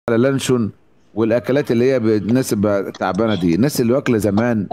على لانشون والاكلات اللي هي ب- الناس اللي تعبانه دي الناس اللي واكله زمان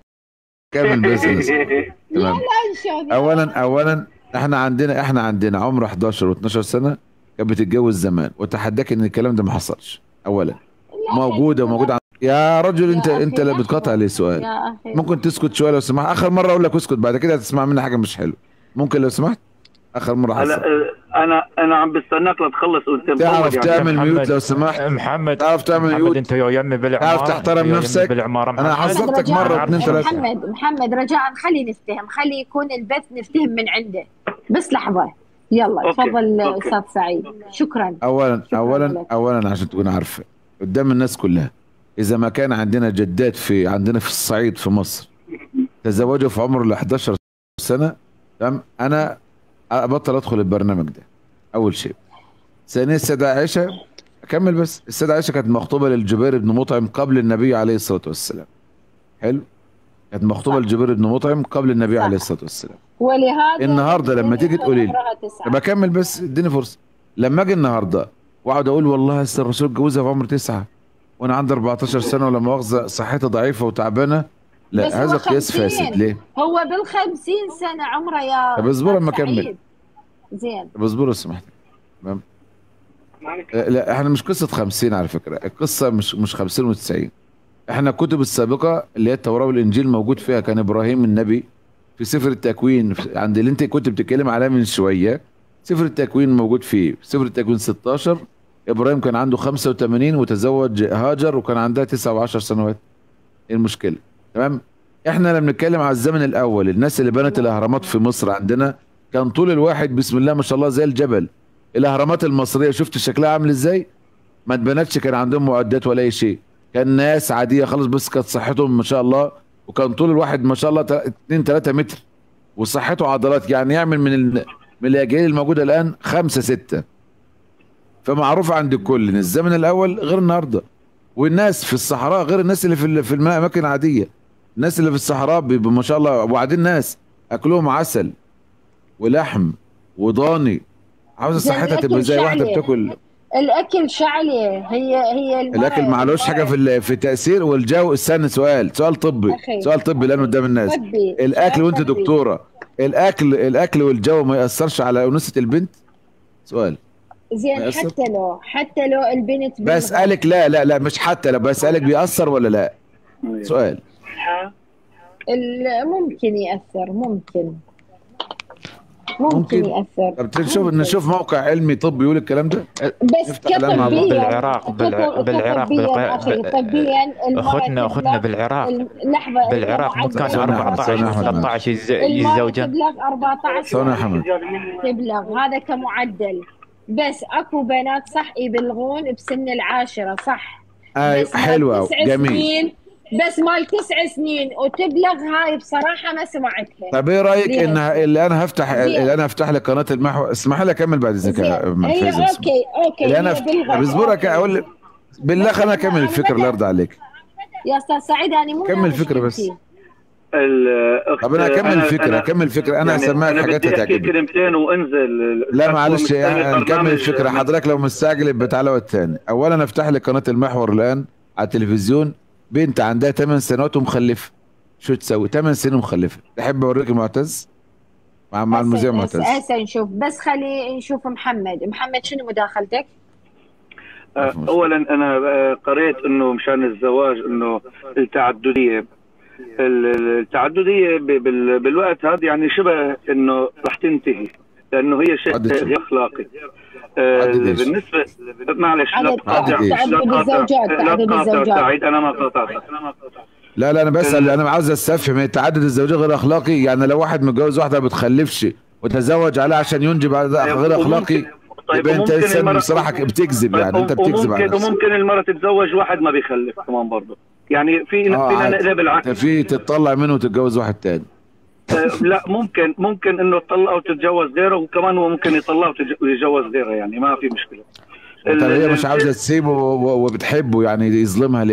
كامل بيزنس تمام اولا اولا احنا عندنا احنا عندنا عمر 11 و12 سنه كانت بتتجوز زمان وتحداك ان الكلام ده ما حصلش اولا موجوده وموجوده عن... يا رجل انت يا انت أخي اللي بتقاطع لي سؤال يا اخي ممكن تسكت شويه لو سمحت اخر مره اقول لك اسكت بعد كده هتسمع مني حاجه مش حلوه ممكن لو سمحت اخر مره هلا حصل آه، انا انا عم بستناك لتخلص وانت تعرف مطول يعني. تعمل محمد. ميوت لو سمحت محمد تعرف تعمل محمد ميوت انت يا يمي بالعماره تعرف تحترم أنت يا يمي نفسك؟ بالعماره أنا محمد. حذرتك محمد مرة رجاء واثنين ثلاثة. محمد محمد رجاء خلي نفتهم خلي يكون البث نفتهم من عنده بس لحظه يلا أوكي، تفضل أوكي. استاذ سعيد شكرا اولا شكراً اولا لك. اولا عشان تكون عارفه قدام الناس كلها اذا ما كان عندنا جدات في عندنا في الصعيد في مصر تزوجوا في عمر ال 11 سنه تمام انا ابطل ادخل البرنامج ده اول شيء ثانيا السيده عائشه اكمل بس السيده عائشه كانت مخطوبه للجبير بن مطعم قبل النبي عليه الصلاه والسلام حلو كانت مخطوبه صح. للجبير بن مطعم قبل النبي صح. عليه الصلاه والسلام ولهذا النهاردة لما تيجي تقولي لي. عمرها تسعة. بكمل بس اديني فرصه لما اجي النهارده واقعد اقول والله أصل الرسول اتجوزها في عمر تسعه وانا عندي 14 سنه ولا مؤاخذه صحتي ضعيفه وتعبانه لا بس هذا هو قياس 50. فاسد ليه؟ هو بالخمسين سنة عمره يا طب اصبر اما أستاذ أكمل. سعيد. زين طب اصبروا لو سمحت تمام آه، لا احنا مش قصه 50 على فكره القصه مش مش 50 و90 احنا الكتب السابقه اللي هي التوراه والانجيل موجود فيها كان ابراهيم النبي في سفر التكوين في- عند اللي انت كنت بتتكلم عليها من شويه سفر التكوين موجود فيه سفر التكوين 16 ابراهيم كان عنده 85 وتزوج هاجر وكان عندها 9 و10 سنوات ايه المشكله تمام احنا لما بنتكلم على الزمن الاول الناس اللي بنت الاهرامات في مصر عندنا كان طول الواحد بسم الله ما شاء الله زي الجبل الاهرامات المصريه شفت شكلها عامل ازاي ما اتبنتش كان عندهم معدات ولا اي شيء كان ناس عاديه خالص بس كانت صحتهم ما شاء الله وكان طول الواحد ما شاء الله 2 3 متر وصحته عضلات يعني يعمل من ال... من الاجيال الموجوده الان خمسة ستة فمعروف عند الكل ان الزمن الاول غير النهارده والناس في الصحراء غير الناس اللي في ال- في الاماكن العاديه الناس اللي في الصحراء بيبقوا ما شاء الله وبعدين ناس اكلهم عسل ولحم وضاني عاوزه زي صحتها الأكل تبقى زي واحده شعلي. بتاكل الأكل شعلي هي هي المرأة- الاكل معلوش حاجه في ال- في تاثير والجو استنى سؤال سؤال طبي أخي. سؤال طبي الان قدام الناس طبي. الاكل وانت طبي. دكتوره الاكل الاكل والجو ما ياثرش على انوثه البنت سؤال زين يأثر؟ حتى لو حتى لو البنت بلغت. بسالك لا لا لا مش حتى لا بسالك بيأثر ولا لا سؤال ال- ممكن يأثر ممكن ممكن, ممكن. يأثر طب نشوف ممكن. نشوف موقع علمي طبي يقول الكلام ده بس نفتح الآن مع بعض. كطبيا بالعراق- بالع- كط- بالعراق كطبيا بالق- أخي ب- طبيا المرأة اخوتنا اخوتنا تبلغ- بالعراق الم- لحظة بالعراق المعدل مكان ثواني أحمد، 14 ثواني أحمد. 13 يز- المرأة يتزوجن تبلغ 14 ثواني يا حمد تبلغ هذا كمعدل بس اكو بنات صح يبلغون بسن العاشرة صح اي بس مال حلوه أوي، تسع جميل سنين بس مال تسع سنين وتبلغ هاي بصراحة ما سمعتها طب ايه رايك ليه؟ ان اللي انا هفتح زين. اللي انا هفتح لك قناه المحور اسمح لي اكمل بعد اذنك يا زين. هي فايز اسمع. اوكي اوكي اللي انا هي هفت... بلغت. طب اصبرك أوكي. اقول لك بالله خليني اكمل الفكره الله يرضى عليك يا استاذ سعيد انا مو كمل ناقش الفكرة بس. بنتي. الأخت- طب انا اكمل الفكره اكمل الفكره انا يعني هسمعك أنا حاجات بدي احكي هتعجبك كلمتين وانزل لا معلش مستني يعني نكمل برنامج- الفكره حضرتك لو مستعجل يبقى تعالى وقت تاني اولا افتح لك قناه المحور الان على التلفزيون بنت عندها 8 سنوات ومخلفه شو تسوي 8 سنين ومخلفه تحب اوريك معتز مع مع هسه- المذيع هسه- معتز هسه نشوف بس خلي نشوف محمد محمد شنو مداخلتك آه، اولا انا آه، قريت انه مشان الزواج انه التعدديه ال- ال- التعدديه ب- بال- بالوقت هذا يعني شبه انه رح تنتهي لانه هي شيء عدد شو؟ غير اخلاقي آه، عدد إيش؟ بالنسبه معلش لا عدد- تقاطع عدد إيش؟ لا تعدد تقاطع الزوجات، لا تعدد تقاطع الزوجات. سعيد انا ما قاطعتك لا لا انا بسال انا عاوز استفهم هي تعدد الزوجيه غير اخلاقي يعني لو واحد متجوز واحده ما بتخلفش وتزوج عليها عشان ينجب على ده غير اخلاقي طيب يبقى انت وممكن انسان المرأة- بصراحه بتكذب يعني انت بتكذب على وممكن نفسك وممكن المرأة تتزوج واحد ما بيخلف كمان برضه يعني في اه فينا عادي. نقلب العكس في تتطلع منه وتتجوز واحد تاني آه، لا ممكن ممكن انه تطلق وتتجوز غيره وكمان هو ممكن يطلق وتج- ويتجوز غيره يعني ما في مشكله طب هي ال- مش عاوزه تسيبه و- و- وبتحبه يعني يظلمها ليه؟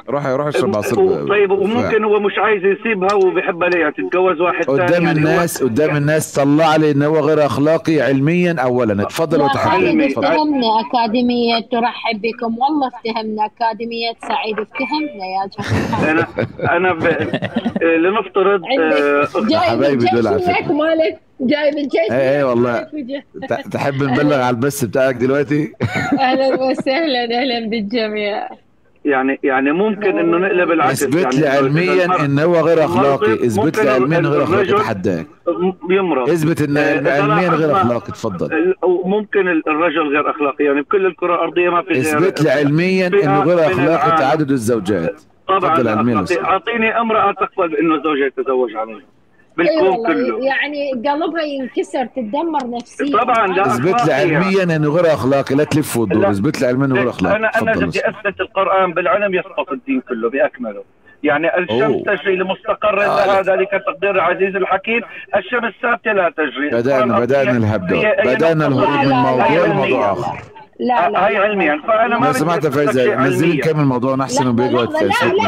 روح روح اشرب عصير ب- طيب تفاح. وممكن هو مش عايز يسيبها وبيحبها ليه تتجوز واحد ثاني قدام يعني هو- الناس قدام الناس طلع لي ان هو غير اخلاقي علميا اولا اتفضل يا وتحدث خالد علمي. اتفضل افتهمنا أكاديمية ترحب بكم والله افتهمنا أكاديمية سعيد افتهمنا يا جماعة انا انا ب... آه، لنفترض آه، عندك جاي حبايبي بالجيش دول على فكرة. هناك مالك جاي بالجيش ايه ايه والله هناك وجه. ت- تحب نبلغ على البث بتاعك دلوقتي اهلا وسهلا اهلا بالجميع يعني يعني ممكن انه نقلب العكس اثبت يعني لي إنه علميا المرأة ان هو غير المرأة اخلاقي اثبت ممكن لي علميا انه غير اخلاقي الرجل- اتحداك يمرض اثبت ان آه، إذا علميا غير لاحظنا- اخلاقي اتفضل ال- أو ممكن ال- الرجل غير اخلاقي يعني بكل الكره الارضيه ما في غير اثبت لي علميا فئة انه غير من اخلاقي العالم. تعدد الزوجات طبعا تفضل علميا أخلاقي. أستاذ. اعطيني امراه تقبل بانه زوجها يتزوج عليها اي بالكون والله كله يعني قلبها ينكسر تتدمر نفسيا طبعا لا اثبت لي أخلاقي علميا انه غير اخلاقي لا تلف وتدور لا. اثبت لي علميا انه غير اخلاقي انا انا تفضل بدي أستاذ. اثبت القران بالعلم يسقط الدين كله باكمله يعني الشمس أوه. تجري لمستقر آه. لها ذلك تقدير العزيز الحكيم الشمس ثابته لا تجري بدأنا بدأنا الهبد هي- هي بدأنا نقطة الهروب من لا، لا، موضوع لا، لموضوع لا. اخر لا لا هاي علميا فانا ما لو بدي سمحت يا أثبت لك فايزه شيء نزلي علمياً. نكمل موضوعنا احسن من لحظة، بيقعد لحظة، لا، تنسى لا.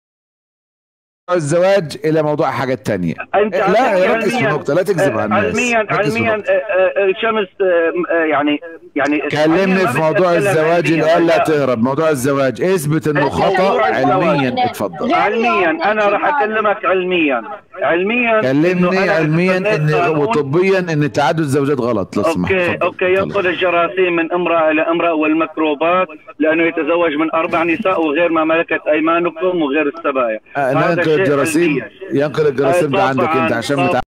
الزواج الى موضوع حاجه تانية انت لا علمياً- ركز في النقطه لا تكذب على الناس علميا ركز في علميا النقطة. آه، آه، الشمس آه، آه، يعني يعني كلمني علمياً في ما موضوع بدي أتكلم الزواج اللي علمياً. قال لا تهرب موضوع الزواج اثبت انه موضوع خطا الزواج. علميا اتفضل علميا انا راح اكلمك علميا علميا إنه كلمني أنا علميا استنيت ان قانون- وطبيا ان تعدد الزوجات غلط لو سمحت اوكي اتفضل. اوكي اتفضل. ينقل الجراثيم من امراه الى امراه والميكروبات لانه يتزوج من اربع نساء وغير ما ملكت ايمانكم وغير السبايا آه، لا هذا ينقل شيء الجراثيم علمياً. ينقل الجراثيم ده آه، عندك طبعاً، انت عشان طبعاً.